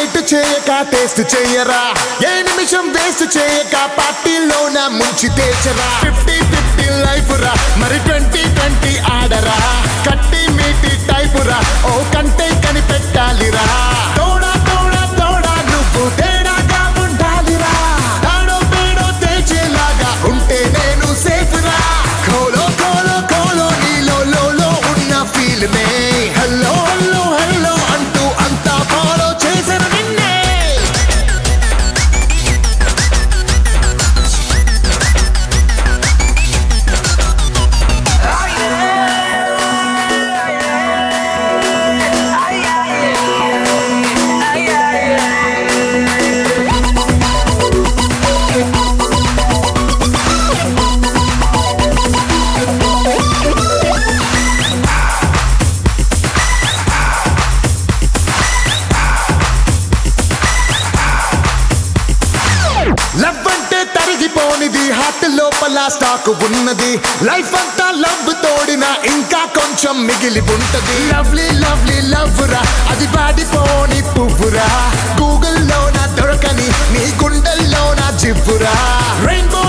late చేయక taste చేయరా ఏ నిమిషం వేస్ట్ చేయక పార్టీలోన ముంచి తేచరా ఫిఫ్టీ ఫిఫ్టీ లైఫ్ రా మరి ట్వంటీ ట్వంటీ ఆడరా కట్టి మీటి టైపు రా ఓ కంటే కనిపెట్టాలిరా తోడా తోడా తోడా నువ్వు తేడాగా ఉండాలిరా తాడో పేడో తేచేలాగా ఉంటే నేను సేఫ్ రా కోలో కోలో కోలో నీలో లోలో ఉన్న ఫీల్ నే హలో హలో హలో అంటూ అంతా ఫాలో చేసిన నిన్నే లవ్ అంటే తరిగిపోనిది హార్ట్ లోపల స్టాక్ ఉన్నది లైఫ్ అంతా లవ్ తోడిన ఇంకా కొంచెం మిగిలి ఉంటది లవ్లీ లవ్లీ లవ్ రా అది వాడిపోని పువ్వురా గూగుల్లో నా దొరకని నీ గుండెల్లో నా జివ్వురా రెయిన్బో